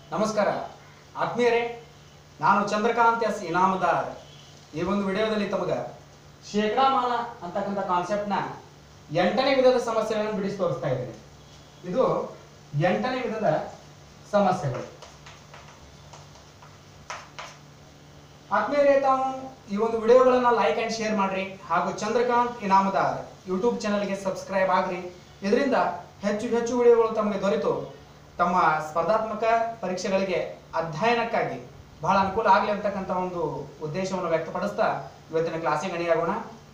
ನಮಸ್ಕಾರ ಆತ್ಮೀಯರೇ ನಾನು ಚಂದ್ರಕಾಂತ್ ಎಸ್ ಇನಾಮದಾರ್ ಈ ಒಂದು ವಿಡಿಯೋದಲ್ಲಿ ತಮಗೆ ಶೇಕಡಾಮಾನ ಅಂತಕ್ಕಂಥ ಕಾನ್ಸೆಪ್ಟ್ನ ಎಂಟನೇ ವಿಧದ ಸಮಸ್ಯೆಗಳನ್ನು ಬಿಡಿಸಿ ತೋರಿಸ್ತಾ ಇದ್ದೇನೆ ಇದು ಎಂಟನೇ ವಿಧದ ಸಮಸ್ಯೆಗಳು ಆತ್ಮೀಯರೇ ತಾವು ಈ ಒಂದು ವಿಡಿಯೋಗಳನ್ನ ಲೈಕ್ ಅಂಡ್ ಶೇರ್ ಮಾಡ್ರಿ ಹಾಗೂ ಚಂದ್ರಕಾಂತ್ ಇನಾಮದಾರ್ ಯೂಟ್ಯೂಬ್ ಚಾನಲ್ಗೆ ಸಬ್ಸ್ಕ್ರೈಬ್ ಆಗ್ರಿ ಇದರಿಂದ ಹೆಚ್ಚು ಹೆಚ್ಚು ವಿಡಿಯೋಗಳು ತಮಗೆ ದೊರೆತು ತಮ್ಮ ಸ್ಪರ್ಧಾತ್ಮಕ ಪರೀಕ್ಷೆಗಳಿಗೆ ಅಧ್ಯಯನಕ್ಕಾಗಿ ಬಹಳ ಅನುಕೂಲ ಆಗಲಿ ಅಂತಕ್ಕಂಥ ಒಂದು ಉದ್ದೇಶವನ್ನು ವ್ಯಕ್ತಪಡಿಸ್ತಾ ಇವತ್ತಿನ ಕ್ಲಾಸಿಗೆ ಅಣಿಯಾಗೋಣ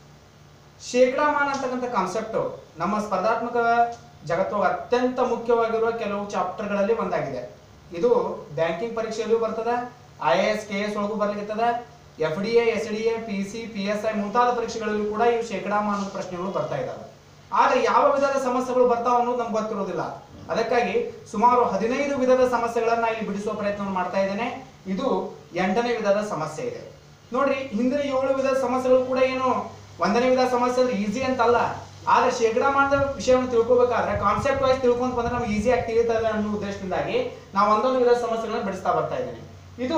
ಶೇಕಡಾಮಾನ ಅಂತಕ್ಕಂಥ ಕಾನ್ಸೆಪ್ಟ್ ನಮ್ಮ ಸ್ಪರ್ಧಾತ್ಮಕ ಜಗತ್ತು ಅತ್ಯಂತ ಮುಖ್ಯವಾಗಿರುವ ಕೆಲವು ಚಾಪ್ಟರ್ಗಳಲ್ಲಿ ಒಂದಾಗಿದೆ ಇದು ಬ್ಯಾಂಕಿಂಗ್ ಪರೀಕ್ಷೆಯಲ್ಲೂ ಬರ್ತದೆ I A S K S ಒಳಗೂ ಬರ್ಲಿಕ್ಕೆ F D A S D A P C P S I ಮುಂತಾದ ಪರೀಕ್ಷೆಗಳಲ್ಲೂ ಕೂಡ ಇವು ಶೇಕಡಾಮಾನದ ಪ್ರಶ್ನೆಗಳು ಬರ್ತಾ ಇದ್ದಾವೆ ಆದ್ರೆ ಯಾವ ವಿಧದ ಸಮಸ್ಯೆಗಳು ಬರ್ತಾವ ಅನ್ನೋದು ನಮ್ಗೆ ಗೊತ್ತಿರೋದಿಲ್ಲ ಅದಕ್ಕಾಗಿ ಸುಮಾರು ಹದಿನೈದು ವಿಧದ ಸಮಸ್ಯೆಗಳನ್ನ ಇಲ್ಲಿ ಬಿಡಿಸುವ ಪ್ರಯತ್ನವನ್ನು ಮಾಡ್ತಾ ಇದ್ದೇನೆ ಇದು ಎಂಟನೇ ವಿಧದ ಸಮಸ್ಯೆ ಇದೆ ನೋಡ್ರಿ ಹಿಂದಿನ ಏಳು ವಿಧದ ಸಮಸ್ಯೆಗಳು ಕೂಡ ಏನು ಒಂದನೇ ವಿಧದ ಸಮಸ್ಯೆ ಅಂದ್ರೆ ಈಸಿ ಅಂತಲ್ಲ ಆದ್ರೆ ಶೇಕಡಾಮಾನದ ವಿಷಯವನ್ನು ತಿಳ್ಕೊಬೇಕಾದ್ರೆ ಕಾನ್ಸೆಪ್ಟ್ ವೈಸ್ ತಿಳ್ಕೊಂತ ಬಂದ್ರೆ ನಮ್ಗೆ ಈಸಿ ಆಗಿ ತಿಳಿತದೆ ಅನ್ನೋ ಉದ್ದೇಶದಿಂದಾಗಿ ನಾವು ಒಂದೊಂದು ವಿಧದ ಸಮಸ್ಯೆಗಳನ್ನ ಬಿಡಿಸ್ತಾ ಬರ್ತಾ ಇದ್ದೇನೆ ಇದು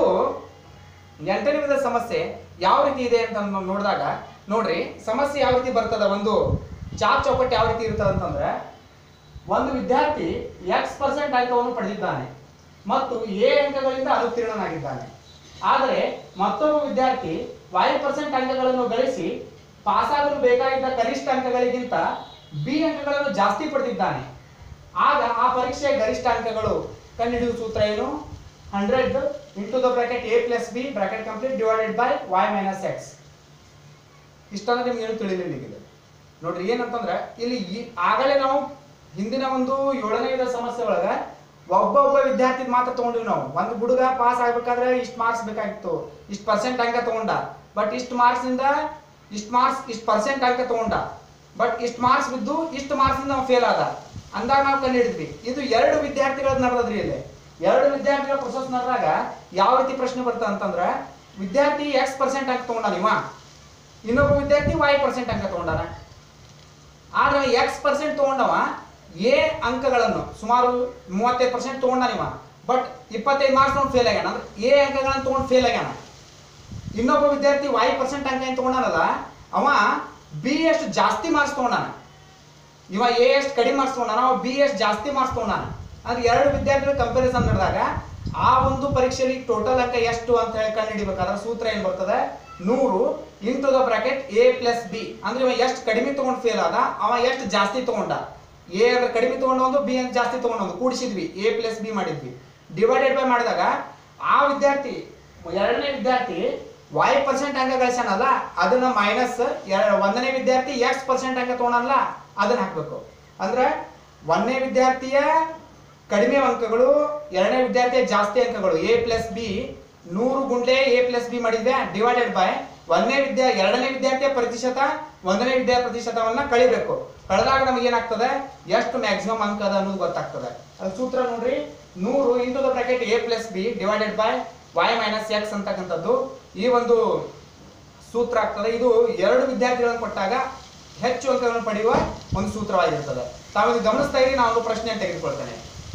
ಎಂಟನೇ ವಿಧದ ಸಮಸ್ಯೆ ಯಾವ ರೀತಿ ಇದೆ ಅಂತ ನಾವು ನೋಡಿದಾಗ ನೋಡ್ರಿ ಸಮಸ್ಯೆ ಯಾವ ರೀತಿ ಬರ್ತದ ಒಂದು ಚಾಪ್ ಚೌಕಟ್ಟು ಯಾವ ರೀತಿ ಇರ್ತದೆ ಅಂತಂದ್ರೆ ಒಂದು ವಿದ್ಯಾರ್ಥಿ ಎಕ್ಸ್ ಪರ್ಸೆಂಟ್ ಅಂಕವನ್ನು ಪಡೆದಿದ್ದಾನೆ ಮತ್ತು ಎ ಅಂಕಗಳಿಂದ ಅನುತ್ತೀರ್ಣನಾಗಿದ್ದಾನೆ ಆದರೆ ಮತ್ತೊಬ್ಬ ವಿದ್ಯಾರ್ಥಿ ವೈ ಪರ್ಸೆಂಟ್ ಅಂಕಗಳನ್ನು ಗಳಿಸಿ ಪಾಸಾಗಲು ಬೇಕಾಗಿದ್ದ ಕನಿಷ್ಠ ಅಂಕಗಳಿಗಿಂತ ಬಿ ಅಂಕಗಳನ್ನು ಜಾಸ್ತಿ ಪಡೆದಿದ್ದಾನೆ ಆಗ ಆ ಪರೀಕ್ಷೆಯ ಗರಿಷ್ಠ ಅಂಕಗಳು ಕಂಡುಹಿಡಿಯುವ ಸೂತ್ರ ಏನು hundred into the bracket A plus B bracket complete divided by Y minus X ಇಷ್ಟಂದ್ರೆ ನಿಮ್ಗೆ ಏನು ತಿಳಿಲಿಲ್ಲ ಇದೆ ನೋಡ್ರಿ ಏನಂತಂದ್ರೆ ಇಲ್ಲಿ ಈ ಆಗಲೇ ನಾವು ಹಿಂದಿನ ಒಂದು ಏಳನೇ ವಿಧ ಸಮಸ್ಯೆ ಒಳಗ ಒಬ್ಬೊಬ್ಬ ವಿದ್ಯಾರ್ಥಿ ಮಾತ್ರ ತಗೊಂಡಿವಿ ನಾವು ಒಂದು ಹುಡುಗ ಪಾಸ್ ಆಗ್ಬೇಕಾದ್ರೆ ಇಷ್ಟು ಮಾರ್ಕ್ಸ್ ಬೇಕಾಗಿತ್ತು ಇಷ್ಟು ಪರ್ಸೆಂಟ್ ಅಂಕ ತಗೊಂಡ ಬಟ್ ಇಷ್ಟು ಮಾರ್ಕ್ಸ್ ಇಂದ ಇಷ್ಟು ಮಾರ್ಕ್ಸ್ ಇಷ್ಟು ಪರ್ಸೆಂಟ್ ಅಂಕ ತಗೊಂಡ ಬಟ್ ಇಷ್ಟು ಮಾರ್ಕ್ಸ್ ಬಿದ್ದು ಇಷ್ಟು ಮಾರ್ಕ್ಸ್ ಇಂದ ಫೇಲ್ ಆದ ಅಂದಾಗ ನಾವು ಕಂಡು ಹಿಡಿದ್ವಿ ಇದು ಎರಡು ವಿದ್ಯಾರ್ಥಿಗಳ ನಡೆದ್ರಿ ಇಲ್ಲಿ ಎರಡು ವಿದ್ಯಾರ್ಥಿಗಳ ಪ್ರೊಸೆಸ್ ನಡೆದಾಗ ಯಾವ ರೀತಿ ಪ್ರಶ್ನೆ ಬರ್ತದೆ ಅಂತಂದ್ರೆ ವಿದ್ಯಾರ್ಥಿ ಎಕ್ಸ್ ಪರ್ಸೆಂಟ್ ಅಂಕ ತಗೊಂಡ ನೀವ ಇನ್ನೊಬ್ಬ ವಿದ್ಯಾರ್ಥಿ ವೈ ಪರ್ಸೆಂಟ್ ಅಂಕ ತಗೊಂಡಾನ ಆದ್ರೆ ಎಕ್ಸ್ ಪರ್ಸೆಂಟ್ ತಗೊಂಡವ ಎ ಅಂಕಗಳನ್ನು ಸುಮಾರು ಮೂವತ್ತೈದು ಪರ್ಸೆಂಟ್ ತಗೊಂಡಾನಿವ ಬಟ್ ಇಪ್ಪತ್ತೈದು ಮಾರ್ಕ್ಸ್ ನೋಡಿ ಫೇಲ್ ಆಗ್ಯಾನ ಅಂದ್ರೆ ಎ ಅಂಕಗಳನ್ನು ತಗೊಂಡು ಫೇಲ್ ಆಗ್ಯಾನ ಇನ್ನೊಬ್ಬ ವಿದ್ಯಾರ್ಥಿ ವೈ ಪರ್ಸೆಂಟ್ ಅಂಕ ಏನು ತಗೊಂಡಾನಲ್ಲ ಅವ ಬಿ ಎಷ್ಟು ಜಾಸ್ತಿ ಮಾರ್ಕ್ಸ್ ತಗೊಂಡಾನ ಇವ ಎ ಎಷ್ಟು ಕಡಿಮೆ ಮಾರ್ಕ್ಸ್ ತಗೊಂಡಾನ ಅವ ಬಿ ಎಷ್ಟು ಜಾಸ್ತಿ ಮಾರ್ಕ್ಸ್ ತಗೊಂಡಾನ ಅಂದ್ರೆ ಎರಡು ವಿದ್ಯಾರ್ಥಿಗಳ ಕಂಪ್ಯಾರಿಸನ್ ನಡೆದಾಗ ಆ ಒಂದು ಪರೀಕ್ಷೆಯಲ್ಲಿ ಟೋಟಲ್ ಅಂಕ ಎಷ್ಟು ಅಂತ ಹೇಳಿ ಕಂಡು ಹಿಡಿಬೇಕಾದ್ರೆ ಸೂತ್ರ ಏನ್ ಬರ್ತದೆ ನೂರು into the bracket A plus B ಅಂದ್ರೆ ಇವ ಎಷ್ಟು ಕಡಿಮೆ ತಗೊಂಡು ಫೇಲ್ ಆದ ಅವ ಎಷ್ಟು ಜಾಸ್ತಿ ತಗೊಂಡ ಎ ಅಂದ್ರೆ ಕಡಿಮೆ ತಗೊಂಡ ಒಂದು ಬಿ ಅಂತ ಜಾಸ್ತಿ ತಗೊಂಡ ಒಂದು ಕೂಡಿಸಿದ್ವಿ ಎ ಪ್ಲಸ್ ಬಿ ಮಾಡಿದ್ವಿ ಡಿವೈಡೆಡ್ ಬೈ ಮಾಡಿದಾಗ ಆ ವಿದ್ಯಾರ್ಥಿ ಎರಡನೇ ವಿದ್ಯಾರ್ಥಿ ವೈ ಪರ್ಸೆಂಟ್ ಅಂಕ ಗಳಿಸ್ಯಾನಲ್ಲ ಅದನ್ನ ಮೈನಸ್ ಒಂದನೇ ವಿದ್ಯಾರ್ಥಿ ಎಕ್ಸ್ ಪರ್ಸೆಂಟ್ ಅಂಕ ತಗೊಂಡಲ್ಲ ಅದನ್ನ ಹಾಕ್ಬೇಕು ಅಂದ್ರೆ ಒಂದನೇ ವಿದ್ಯಾರ್ಥಿಯ ಕಡಿಮೆ ಅಂಕಗಳು ಎರಡನೇ ವಿದ್ಯಾರ್ಥಿಯ ಜಾಸ್ತಿ ಅಂಕಗಳು ಎ ಪ್ಲಸ್ ಬಿ ನೂರು ಗುಂಡ್ಲೆ ಎ ಪ್ಲಸ್ ಬಿ ಮಾಡಿದ್ವಿ ಡಿವೈಡೆಡ್ ಬೈ ಒಂದನೇ ವಿದ್ಯಾ ಎರಡನೇ ವಿದ್ಯಾರ್ಥಿಯ ಪ್ರತಿಶತ ಒಂದನೇ ವಿದ್ಯಾ ಪ್ರತಿಶತವನ್ನ ಕಳಿಬೇಕು ಕಳೆದಾಗ ನಮಗೆ ಏನಾಗ್ತದೆ ಎಷ್ಟು ಮ್ಯಾಕ್ಸಿಮಮ್ ಅಂಕ ಅದ ಅನ್ನೋದು ಗೊತ್ತಾಗ್ತದೆ ಅದು ಸೂತ್ರ ನೋಡ್ರಿ ನೂರು into the bracket A plus B divided by Y minus X ಅಂತಕ್ಕಂಥದ್ದು ಈ ಒಂದು ಸೂತ್ರ ಆಗ್ತದೆ ಇದು ಎರಡು ವಿದ್ಯಾರ್ಥಿಗಳನ್ನು ಕೊಟ್ಟಾಗ ಹೆಚ್ಚು ಅಂಕಗಳನ್ನು ಪಡೆಯುವ ಒಂದು ಸೂತ್ರವಾಗಿರ್ತದೆ ತಾವು ಇದು ಗಮನಿಸ್ತಾ ಇರಿ ನಾನು ಒಂದು ಪ್ರಶ್ನೆ ತೆಗೆದುಕೊಳ್ತೇನೆ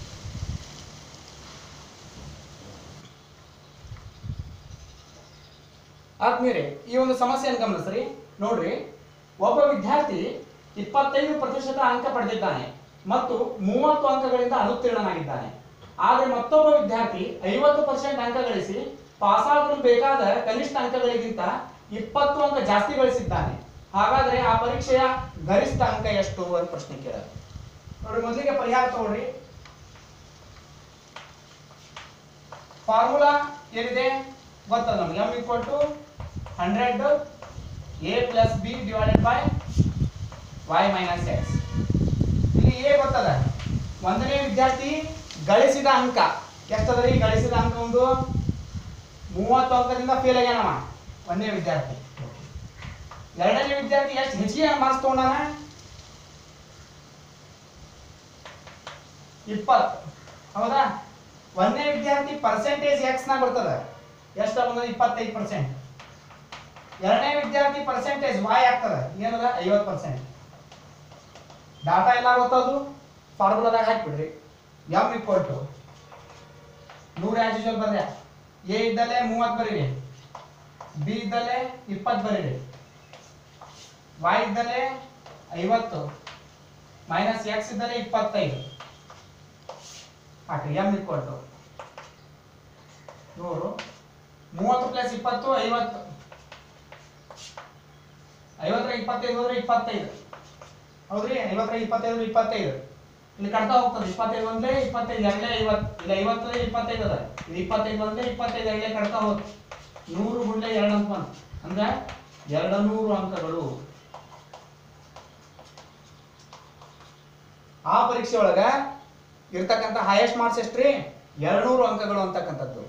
ಆತ್ಮೀಯರೇ ಈ ಒಂದು ಸಮಸ್ಯೆಯನ್ನು ಗಮನಿಸ್ರಿ ನೋಡ್ರಿ ಒಬ್ಬ ವಿದ್ಯಾರ್ಥಿ ಇಪ್ಪತ್ತೈದು ಪ್ರತಿಶತ ಅಂಕ ಪಡೆದಿದ್ದಾನೆ ಮತ್ತು ಮೂವತ್ತು ಅಂಕಗಳಿಂದ ಅನುತ್ತೀರ್ಣನಾಗಿದ್ದಾನೆ ಆದರೆ ಮತ್ತೊಬ್ಬ ವಿದ್ಯಾರ್ಥಿ ಐವತ್ತು ಪರ್ಸೆಂಟ್ ಅಂಕ ಗಳಿಸಿ ಪಾಸಾಗಲು ಬೇಕಾದ ಕನಿಷ್ಠ ಅಂಕಗಳಿಗಿಂತ ಇಪ್ಪತ್ತು ಅಂಕ ಜಾಸ್ತಿ ಗಳಿಸಿದ್ದಾನೆ ಹಾಗಾದ್ರೆ ಆ ಪರೀಕ್ಷೆಯ ಗರಿಷ್ಠ ಅಂಕ ಎಷ್ಟು ಅಂತ ಪ್ರಶ್ನೆ ಕೇಳ ನೋಡಿ ಮೊದಲಿಗೆ ಪರಿಹಾರ ತಗೊಳ್ರಿ ಫಾರ್ಮುಲಾ ಏನಿದೆ ಗೊತ್ತದ ನಮ್ಗೆ M equal to hundred A plus B divided by Y minus X ಇಲ್ಲಿ ಎ ಗೊತ್ತದ ಒಂದನೇ ವಿದ್ಯಾರ್ಥಿ ಗಳಿಸಿದ ಅಂಕ ಎಷ್ಟದರಿ ಗಳಿಸಿದ ಅಂಕ ಒಂದು ಮೂವತ್ತು ಅಂಕದಿಂದ ಫೇಲ್ ಆಗ್ಯಾನವ ಒಂದನೇ ವಿದ್ಯಾರ್ಥಿ ಎರಡನೇ ವಿದ್ಯಾರ್ಥಿ ಎಷ್ಟು ಹೆಚ್ಚಿಗೆ ಮಾರ್ಕ್ಸ್ ತಗೊಂಡಾನ ಇಪ್ಪತ್ತು ಹೌದಾ ಒಂದನೇ ವಿದ್ಯಾರ್ಥಿ ಪರ್ಸೆಂಟೇಜ್ ಎಕ್ಸ್ ನ ಬರ್ತದ ಎಷ್ಟು ಬಂದ ಇಪ್ಪತ್ತೈದು ಪರ್ಸೆಂಟ್ ಎರಡನೇ ವಿದ್ಯಾರ್ಥಿ ಪರ್ಸೆಂಟೇಜ್ ವಾಯ್ ಆಗ್ತದ ಏನದ ಐವತ್ತು ಪರ್ಸೆಂಟ್ ಡಾಟಾ ಎಲ್ಲ ಗೊತ್ತದು ಫಾರ್ಮುಲಾದಾಗ ಹಾಕ್ಬಿಡ್ರಿ ಎಮ್ ಈಕ್ವಲ್ ಟು ನೂರ ಆಸ್ ಯೂಶುವಲ್ ಬರ್ದೆ ಎ ಇದ್ದಲ್ಲೇ ಮೂವತ್ತು ಬರೀರಿ ಬಿ ಇದ್ದಲ್ಲೇ ಇಪ್ಪತ್ತು ಬರೀರಿ y ಇದ್ದಲ್ಲೇ ಐವತ್ತು ಮೈನಸ್ ಎಕ್ಸ್ ಇದ್ದಲ್ಲೇ ಇಪ್ಪತ್ತೈದು ಹಾಕ್ರಿ ಎಮ್ ಇಕ್ವಲ್ಟು ನೂರು ಮೂವತ್ತು ಪ್ಲಸ್ ಇಪ್ಪತ್ತು ಐವತ್ತು ಐವತ್ತರ ಇಪ್ಪತ್ತೈದು ಹೋದ್ರೆ ಇಪ್ಪತ್ತೈದು ಹೌದ್ರಿ ಐವತ್ತರ ಇಪ್ಪತ್ತೈದು ಇಪ್ಪತ್ತೈದು ಇಲ್ಲಿ ಕಟ್ತಾ ಹೋಗ್ತದೆ ಇಪ್ಪತ್ತೈದು ಒಂದೇ ಇಪ್ಪತ್ತೈದು ಎರಡೇ ಐವತ್ತು ಇಲ್ಲಿ ಐವತ್ತರಲ್ಲಿ ಇಪ್ಪತ್ತೈದು ಅದ ಇದು ಇಪ್ಪತ್ತೈದು ಒಂದೇ ಇಪ್ಪತ್ತೈದು ಎರಡೇ ಕಟ್ತಾ ಹೋಗ್ತು ನೂರು ಗುಂಡೆ ಎರಡು ಅಂತ ಬಂತು ಅಂದ್ರೆ ಎರಡು ನೂರು ಅಂಕಗಳು ಆ ಪರೀಕ್ಷೆ ಒಳಗ ಇರ್ತಕ್ಕಂಥ ಹೈಯೆಸ್ಟ್ ಮಾರ್ಕ್ಸ್ ಎಷ್ಟ್ರಿ ಎರಡ್ನೂರು ಅಂಕಗಳು ಅಂತಕ್ಕಂಥದ್ದು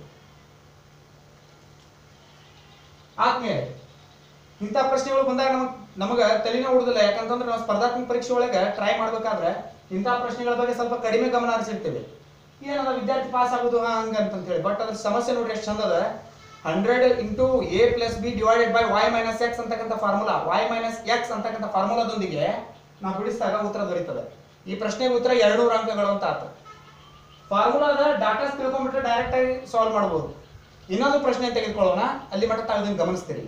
ಆದ್ಮೇಲೆ ಇಂಥ ಪ್ರಶ್ನೆಗಳು ಬಂದಾಗ ನಮಗ್ ನಮಗ ತಲೆನೇ ಉಡುದಿಲ್ಲ ಯಾಕಂತಂದ್ರೆ ನಾವು ಸ್ಪರ್ಧಾತ್ಮಕ ಪರೀಕ್ಷೆ ಒಳಗೆ ಟ್ರೈ ಮಾಡ್ಬೇಕಾದ್ರೆ ಇಂಥ ಪ್ರಶ್ನೆಗಳ ಬಗ್ಗೆ ಸ್ವಲ್ಪ ಕಡಿಮೆ ಗಮನ ಹರಿಸಿರ್ತೀವಿ ಏನದ ವಿದ್ಯಾರ್ಥಿ ಪಾಸ್ ಆಗೋದು ಹಂಗ ಅಂತ ಹೇಳಿ ಬಟ್ ಅದ್ರ ಸಮಸ್ಯೆ ನೋಡ್ರಿ ಎಷ್ಟು ಚಂದ ಅದ hundred into A plus B divided by Y minus X ಅಂತಕ್ಕಂಥ ಫಾರ್ಮುಲಾ ವೈ ಮೈನಸ್ ಎಕ್ಸ್ ಅಂತಕ್ಕಂಥ ಫಾರ್ಮುಲಾದೊಂದಿಗೆ ನಾವು ಬಿಡಿಸಿದಾಗ ಉತ್ತರ ದೊರೀತದೆ ಈ ಪ್ರಶ್ನೆಗೆ ಉತ್ತರ ಎರಡ್ನೂರು ಅಂಕಗಳು ಅಂತ ಆತ ಫಾರ್ಮುಲಾದ ಡಾಟಾಸ್ ತಿಳ್ಕೊಂಡ್ಬಿಟ್ರೆ ಡೈರೆಕ್ಟ್ ಆಗಿ ಸಾಲ್ವ್ ಮಾಡ್ಬೋದು ಇನ್ನೊಂದು ಪ್ರಶ್ನೆ ತೆಗೆದುಕೊಳ್ಳೋಣ ಅಲ್ಲಿ ಮಟ್ಟ ತಾವು ಇದನ್ನ ಗಮನಿಸ್ತೀರಿ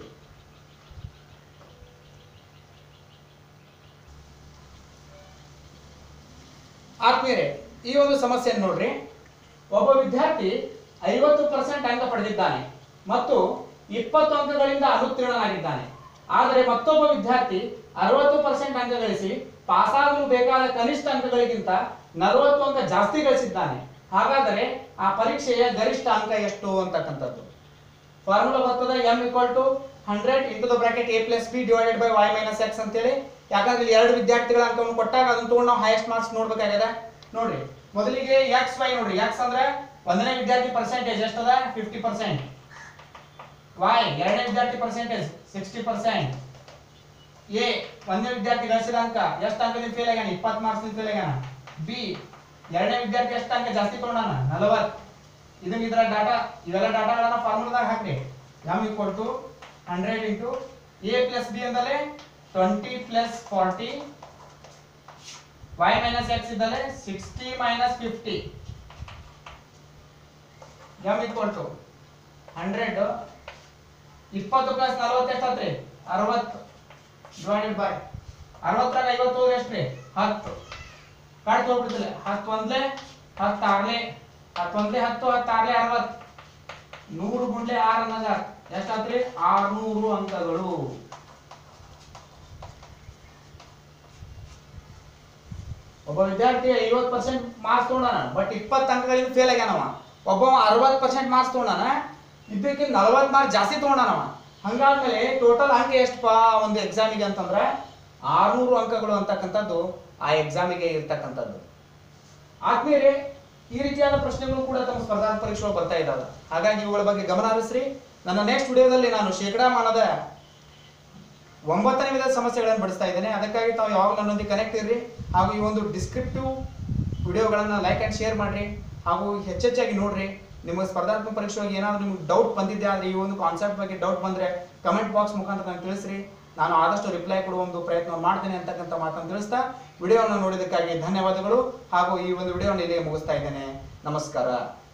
ಆತ್ಮೀಯರೇ ಈ ಒಂದು ಸಮಸ್ಯೆಯನ್ನು ನೋಡ್ರಿ ಒಬ್ಬ ವಿದ್ಯಾರ್ಥಿ ಐವತ್ತು ಪರ್ಸೆಂಟ್ ಅಂಕ ಪಡೆದಿದ್ದಾನೆ ಮತ್ತು ಇಪ್ಪತ್ತು ಅಂಕಗಳಿಂದ ಅನುತ್ತೀರ್ಣನಾಗಿದ್ದಾನೆ ಆದರೆ ಮತ್ತೊಬ್ಬ ವಿದ್ಯಾರ್ಥಿ ಅರವತ್ತು ಪರ್ಸೆಂಟ್ ಅಂಕ ಗಳಿಸಿ ಪಾಸಾಗಲು ಬೇಕಾದ ಕನಿಷ್ಠ ಅಂಕಗಳಿಗಿಂತ ನಲವತ್ತು ಅಂಕ ಜಾಸ್ತಿ ಗಳಿಸಿದ್ದಾನೆ ಹಾಗಾದರೆ ಆ ಪರೀಕ್ಷೆಯ ಗರಿಷ್ಠ ಅಂಕ ಎಷ್ಟು ಅಂತಕ್ಕಂಥದ್ದು ಫಾರ್ಮುಲಾ ಬರ್ತದೆ M equal to hundred into the bracket A plus B divided by Y minus X ಅಂತೇಳಿ ಯಾಕಂದ್ರೆ ಇಲ್ಲಿ ಎರಡು ವಿದ್ಯಾರ್ಥಿಗಳ ಅಂಕವನ್ನು ಕೊಟ್ಟಾಗ ಅದನ್ನ ತಗೊಂಡು ನಾವು ಹೈಯೆಸ್ಟ್ ಮಾರ್ಕ್ಸ್ ನೋಡ್ಬೇಕಾಗಿದೆ ನೋಡ್ರಿ ಮೊದಲಿಗೆ ಎಕ್ಸ್ ವೈ ನೋಡ್ರಿ ಎಕ್ಸ್ ಅಂದ್ರೆ ಒಂದನೇ ವಿದ್ಯಾರ್ಥಿ ಪರ್ಸೆಂಟೇಜ್ ಎಷ್ಟದ ಫಿಫ್ಟಿ ಪರ್ಸೆಂಟ್ ವೈ ಎರಡನೇ ವಿದ್ಯಾರ್ಥಿ ಪರ್ಸೆಂಟೇಜ್ ಸಿಕ್ಸ್ಟಿ ಪರ್ಸೆಂಟ್ ಎ ಒಂದನೇ ವಿದ್ಯಾರ್ಥಿ ಗಳಿಸಿದ ಅಂಕ ಎಷ್ಟು ಅಂಕದಿಂದ ಫೇಲ್ ಆಗ್ಯಾನ ಇಪ್ಪತ್ತು ಮಾರ್ಕ್ಸ್ ಫೇಲ್ ಆಗ್ಯಾನ ಬಿ ಎರಡನೇ ವಿದ್ಯಾರ್ಥಿ ಎಷ್ಟು ಅಂಕ ಜಾಸ್ತಿ ತಗೊಂಡಾನ ನಲವತ್ತು ಇದನ್ನ ಇದರ ಡಾಟಾ ಇವೆಲ್ಲ ಡಾಟಾಗಳನ್ನ ಫಾರ್ಮುಲಾದಾಗ ಹಾಕ್ರಿ M equal to hundred into A plus B ಅಂದಲೇ twenty plus forty Y minus X ಇದ್ದಲ್ಲಿ sixty minus fifty M equal to hundred ಇಪ್ಪತ್ತು ಪ್ಲಸ್ ನಲವತ್ತು ಎಷ್ಟಾತ್ರಿ ಅರವತ್ತು ಡಿವೈಡೆಡ್ ಬೈ ಅರವತ್ತರಾಗ ಐವತ್ತು ಹೋದ್ರೆ ಎಷ್ಟ್ರಿ ಹತ್ತು ಕಾಡ್ತು ಹೋಗ್ಬಿಡ್ತಿಲ್ಲ ಹತ್ತು ಒಂದ್ಲೆ ಹತ್ತು ಆರ್ಲೆ ಹತ್ತು ಒಂದ್ಲೆ ಹತ್ತು ಹತ್ತು ಆರ್ಲೆ ಅರವತ್ತು ನೂರು ಗುಂಡ್ಲೆ ಆರು ಅನ್ನೋದ ಎಷ್ಟಾತ್ರಿ ಆರ್ನೂರು ಅಂಕಗಳು ಒಬ್ಬ ವಿದ್ಯಾರ್ಥಿ ಐವತ್ತು ಪರ್ಸೆಂಟ್ ಮಾರ್ಕ್ಸ್ ತೊಗೊಂಡಾನ ಬಟ್ ಇಪ್ಪತ್ತು ಅಂಕಗಳಿಂದ ಫೇಲ್ ಆಗ್ಯಾನವ ಒಬ್ಬ ಅರವತ್ತು ಪರ್ಸೆಂಟ್ ಮಾರ್ಕ್ಸ್ ತೊಗೊಂಡಾನ ಇದಕ್ಕೆ ನಲವತ್ತು ಮಾರ್ಕ್ ಜಾಸ್ತಿ ತೊಗೊಂಡಾನವ ಹಂಗಾದ್ಮೇಲೆ ಟೋಟಲ್ ಅಂಕ ಎಷ್ಟಪ್ಪ ಒಂದು ಎಕ್ಸಾಮಿಗೆ ಅಂತಂದ್ರೆ ಆರ್ನೂರು ಅಂಕಗಳು ಅಂತಕ್ಕಂಥದ್ದು ಆ ಎಕ್ಸಾಮಿಗೆ ಇರ್ತಕ್ಕಂಥದ್ದು ಆದ್ಮೇಲೆ ಈ ರೀತಿಯಾದ ಪ್ರಶ್ನೆಗಳು ಕೂಡ ತಮ್ಮ ಸ್ಪರ್ಧಾತ್ಮಕ ಪರೀಕ್ಷೆಗಳು ಬರ್ತಾ ಇದ್ದಾವೆ ಹಾಗಾಗಿ ಇವುಗಳ ಬಗ್ಗೆ ಗಮನ ಹರಿಸ್ರಿ ನನ್ನ ನೆಕ್ಸ್ಟ್ ವಿಡಿಯೋದಲ್ಲಿ ನಾನು ಶೇಕಡಾಮಾನದ ಒಂಬತ್ತನೇ ವಿಧದ ಸಮಸ್ಯೆಗಳನ್ನು ಬಿಡಿಸ್ತಾ ಇದ್ದೇನೆ ಅದಕ್ಕಾಗಿ ತಾವು ಯಾವಾಗ ನನ್ನೊಂದಿಗೆ ಕನೆಕ್ಟ್ ಇರ್ರಿ ಹಾಗೂ ಈ ಒಂದು ಡಿಸ್ಕ್ರಿಪ್ಟಿವ್ ವಿಡಿಯೋಗಳನ್ನು ಲೈಕ್ ಆ್ಯಂಡ್ ಶೇರ್ ಮಾಡಿರಿ ಹಾಗೂ ಹೆಚ್ಚೆಚ್ಚಾಗಿ ನೋಡ್ರಿ ನಿಮಗೆ ಸ್ಪರ್ಧಾತ್ಮಕ ಪರೀಕ್ಷೆ ಒಳಗೆ ಏನಾದರೂ ನಿಮ್ಗೆ ಡೌಟ್ ಬಂದಿದೆ ಆದರೆ ಈ ಒಂದು ಕಾನ್ಸೆಪ್ಟ್ ಬಗ್ಗೆ ಡೌಟ್ ಬಂದರೆ ಕಮೆಂಟ್ ಬಾಕ್ಸ್ ಮುಖಾಂತರ ನನಗೆ ತಿಳಿಸ್ರಿ ನಾನು ಆದಷ್ಟು ರಿಪ್ಲೈ ಕೊಡುವ ಒಂದು ಪ್ರಯತ್ನ ಮಾಡ್ತೇನೆ ಅಂತಕ್ಕಂಥ ಮಾತನ್ನು ತಿಳಿಸ್ತಾ ವಿಡಿಯೋವನ್ನು ನೋಡಿದ್ದಕ್ಕಾಗಿ ಧನ್ಯವಾದಗಳು ಹಾಗೂ ಈ ಒಂದು ವಿಡಿಯೋವನ್ನು ಇಲ್ಲಿಗೆ ಮುಗಿಸ್ತಾ ಇದ್ದೇನೆ ನಮಸ್ಕಾರ